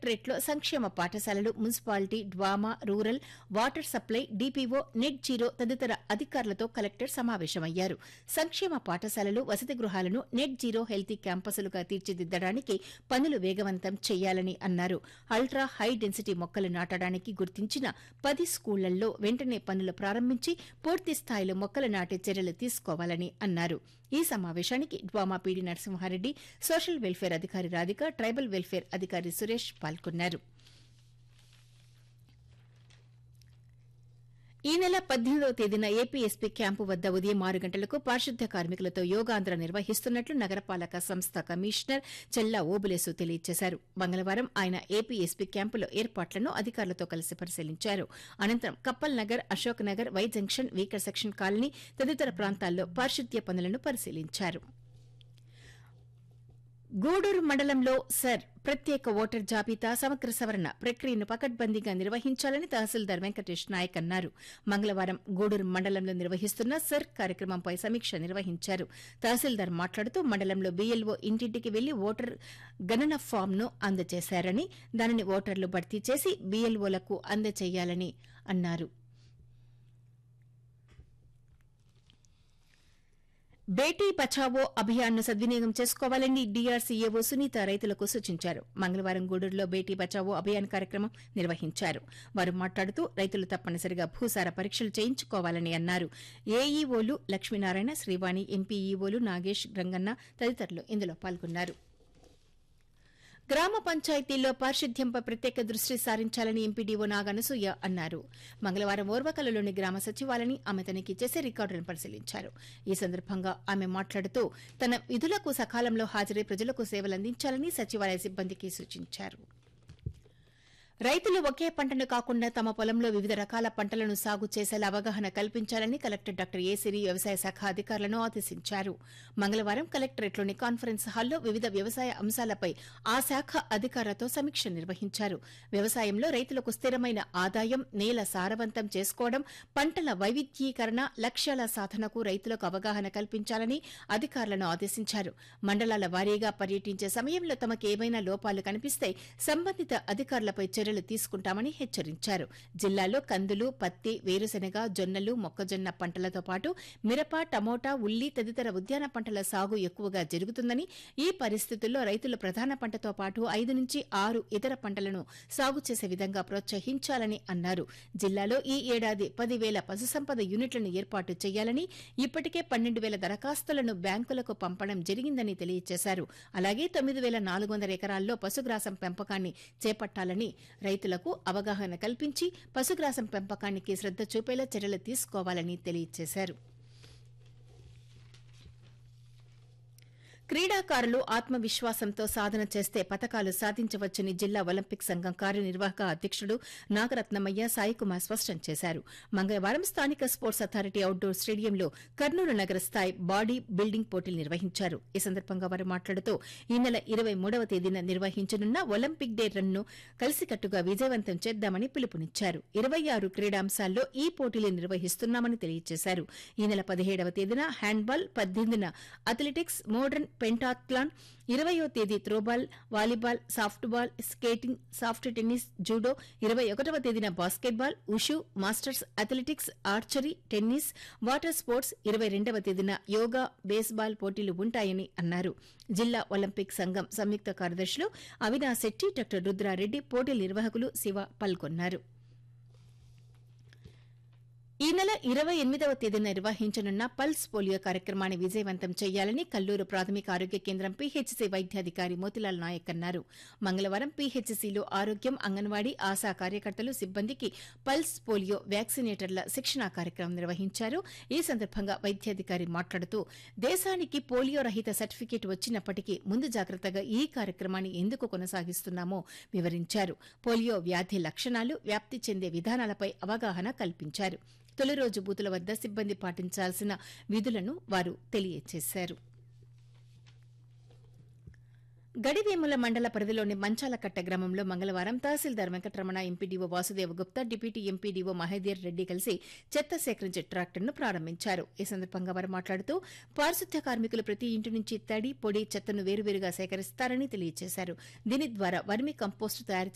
కలెక్టరేట్లో సంక్షేమ పాఠశాలలు municipality DWAMA rural water supply DPO net zero తదితర అధికారులతో కలెక్టర్ సమావేశమయ్యారు సంక్షేమ పాఠశాలలు వసతి గృహాలను నెట్ జీరో హెల్తీ క్యాంపసులుగా తీర్చిదిద్దడానికి పనులు వేగవంతం చేయాలని అన్నారు అల్ట్రా హై డెన్సిటీ మొక్కలు నాటడానికి గుర్తించిన పది స్కూళ్లలో వెంటనే పనులు ప్రారంభించి పూర్తి స్థాయిలో మొక్కలు నాటే చర్యలు తీసుకోవాలని అన్నారు ఈ సమావేశానికి DWAMA PD Narasimha Reddy social welfare అధికారి రాధిక ట్రైబల్ వెల్ఫేర్ అధికారి సురేష్ పాల్గొన్నారు ఈ నెల పద్దెనిమిదవ తేదీన ఏపీఎస్పీ క్యాంపు వద్ద ఉదయం ఆరు గంటలకు పారిశుద్ధ్య కార్మికులతో యోగాంధ్ర నిర్వహిస్తున్నట్లు నగరపాలక సంస్థ కమిషనర్ చెల్లా ఓబులేసు తెలియజేశారు మంగళవారం ఆయన ఏపీఎస్పీ క్యాంపులో ఏర్పాట్లను అధికారులతో కలిసి పరిశీలించారు అనంతరం couple Nagar Ashok Nagar Y junction weaker section colony తదితర ప్రాంతాల్లో పారిశుద్ధ్య పనులను పరిశీలించారు గూడూరు మండలంలో సర్ ప్రత్యేక ఓటర్ జాబితా సమగ్ర సవరణ ప్రక్రియను పకడ్బందీగా నిర్వహించాలని తహసీల్దార్ వెంకటేష్ నాయక్ అన్నారు మంగళవారం గూడూరు మండలంలో నిర్వహిస్తున్న సర్ కార్యక్రమంపై సమీక్ష నిర్వహించారు తహసీల్దార్ మాట్లాడుతూ మండలంలో బీఎల్ఓ ఇంటింటికి వెళ్లి ఓటర్ గణన ఫామ్ను అందజేశారని దానిని ఓటర్లు భర్తీ చేసి బీఎల్ఓలకు అందజేయాలని అన్నారు బేటీ బచావో అభియాన్ను సద్వినియోగం చేసుకోవాలని డీఆర్సీఏఓ సునీత రైతులకు సూచించారు మంగళవారం గూడూరులో బేటీ బచావో అభియాన్ కార్యక్రమం నిర్వహించారు వారు మాట్లాడుతూ రైతులు తప్పనిసరిగా భూసార పరీక్షలు చేయించుకోవాలని అన్నారు ఏఈఓలు లక్ష్మీనారాయణ శ్రీవాణి ఎంపీఈఓలు నాగేష్ రంగన్న తదితరులు ఇందులో పాల్గొన్నారు గ్రామ పంచాయతీల్లో పారిశుద్ధ్యంపై ప్రత్యేక దృష్టి సారించాలని ఎంపీడీఓ నాగనసూయ అన్నారు మంగళవారం ఓర్వకలలోని గ్రామ సచివాలని ఆమె తనిఖీ చేసి రికార్డులను పరిశీలించారు ఈ సందర్భంగా ఆమె మాట్లాడుతూ తన విధులకు సకాలంలో హాజరై ప్రజలకు సేవలందించాలని సచివాలయ సిబ్బందికి సూచించారు రైతులు ఒకే పంటను కాకుండా తమ పొలంలో వివిధ రకాల పంటలను సాగు చేసేలా అవగాహన కల్పించాలని కలెక్టర్ డాక్టర్ ఏసిరి వ్యవసాయ శాఖ అధికారులను ఆదేశించారు మంగళవారం కలెక్టరేట్లోని కాన్ఫరెన్స్ హాల్లో వివిధ వ్యవసాయ అంశాలపై ఆ శాఖ అధికారులతో సమీక్ష నిర్వహించారు వ్యవసాయంలో రైతులకు స్థిరమైన ఆదాయం నేల సారవంతం చేసుకోవడం పంటల వైవిధ్యీకరణ లక్ష్యాల సాధనకు రైతులకు అవగాహన కల్పించాలని అధికారులను ఆదేశించారు మండలాల వారీగా పర్యటించే సమయంలో తమకు ఏమైనా లోపాలు కనిపిస్తే సంబంధిత అధికారులపై చర్యలు తీసుకుంటామని హెచ్చరించారు జిల్లాలో కందులు పత్తి వేరుశెనగ జొన్నలు మొక్కజొన్న పంటలతో పాటు మిరప టమోటా ఉల్లి తదితర ఉద్యాన పంటల సాగు ఎక్కువగా జరుగుతుందని ఈ పరిస్థితుల్లో రైతులు ప్రధాన పంటతో పాటు ఐదు నుంచి ఆరు ఇతర పంటలను సాగు చేసే విధంగా ప్రోత్సహించాలని అన్నారు జిల్లాలో ఈ ఏడాది పదివేల పశుసంపద యూనిట్లను ఏర్పాటు చేయాలని ఇప్పటికే పన్నెండు వేల దరఖాస్తులను బ్యాంకులకు పంపడం జరిగిందని తెలియజేశారు అలాగే తొమ్మిది వేల నాలుగు వందల ఎకరాల్లో పశుగ్రాసం పెంపకాన్ని చేపట్టాలని రైతులకు అవగాహన కల్పించి పశుగ్రాసం పెంపకానికి శ్రద్ద చూపేలా చర్యలు తీసుకోవాలని తెలియజేశారు క్రీడాకారులు ఆత్మవిశ్వాసంతో సాధన చేస్తే పతకాలు సాధించవచ్చని జిల్లా ఒలింపిక్ సంఘం కార్యనిర్వాహక అధ్యకుడు నాగరత్నమయ్య సాయికుమార్ స్పష్టం చేశారు మంగళవారం స్థానిక స్పోర్ట్స్ అథారిటీ అవుట్డోర్ స్టేడియంలో కర్నూలు నగర స్థాయి బాడీ బిల్డింగ్ పోటీలు నిర్వహించారు ఈ సందర్భంగా వారు మాట్లాడుతూ ఈ నెల ఇరవై మూడవ తేదీన నిర్వహించనున్న ఒలింపిక్ డే రన్ను కలిసికట్టుగా విజయవంతం చేద్దామని పిలుపునిచ్చారు ఇరవై ఆరు క్రీడాంశాల్లో ఈ పోటీలు నిర్వహిస్తున్నామని తెలియజేశారు ఈ నెల పదిహేడవ తేదీన హ్యాండ్బాల్ పద్దెనిమిదిన అథ్లెటిక్స్ మోడర్న్ పెంటాథ్లాన్ ఇరవయో తేదీ throwball volleyball softball skating soft tennis judo ఇరవై ఒకటవ తేదీన basketball wushu masters athletics archery tennis water sports ఇరవై రెండవ తేదీన యోగా బేస్బాల్ పోటీలు ఉంటాయని అన్నారు జిల్లా ఒలింపిక్ సంఘం సంయుక్త కార్యదర్శులు అవినాశ్ శెట్టి డాక్టర్ రుద్రారెడ్డి పోటీల నిర్వాహకులు శివ పాల్గొన్నారు ఈ నెల ఇరవై ఎనిమిదవ తేదీన నిర్వహించనున్న పల్స్ పోలియో కార్యక్రమాన్ని విజయవంతం చేయాలని కల్లూరు ప్రాథమిక ఆరోగ్య కేంద్రం పీహెచ్సీ వైద్యాధికారి మోతిలాల్ నాయక్ అన్నారు మంగళవారం పీహెచ్సీలో ఆరోగ్యం అంగన్వాడీ ఆశా కార్యకర్తలు సిబ్బందికి పల్స్ పోలియో వ్యాక్సినేటర్ల శిక్షణా కార్యక్రమం నిర్వహించారు ఈ సందర్భంగా వైద్యాధికారి మాట్లాడుతూ దేశానికి పోలియో రహిత సర్టిఫికేట్ వచ్చినప్పటికీ ముందు జాగ్రత్తగా ఈ కార్యక్రమాన్ని ఎందుకు కొనసాగిస్తున్నామో వివరించారు పోలియో వ్యాధి లక్షణాలు వ్యాప్తి చెందే విధానాలపై అవగాహన కల్పించారు తొలి రోజు బూతుల వద్ద సిబ్బంది పాటించాల్సిన విధులను వారు తెలియజేశారు గడివేముల మండల పరిధిలోని మంచాలకట్ట గ్రామంలో మంగళవారం tahsildar Venkataramana MPDO Vasudeva Gupta deputy MPDO Mahedir Reddy కలిసి చెత్త సేకరించే ట్రాక్టర్ను ప్రారంభించారు ఈ సందర్భంగా వారు మాట్లాడుతూ పారిశుద్ధ్య కార్మికులు ప్రతి ఇంటి నుంచి తడి పొడి చెత్తను వేరువేరుగా సేకరిస్తారని తెలియజేశారు దీని ద్వారా వర్మి కంపోస్టు తయారు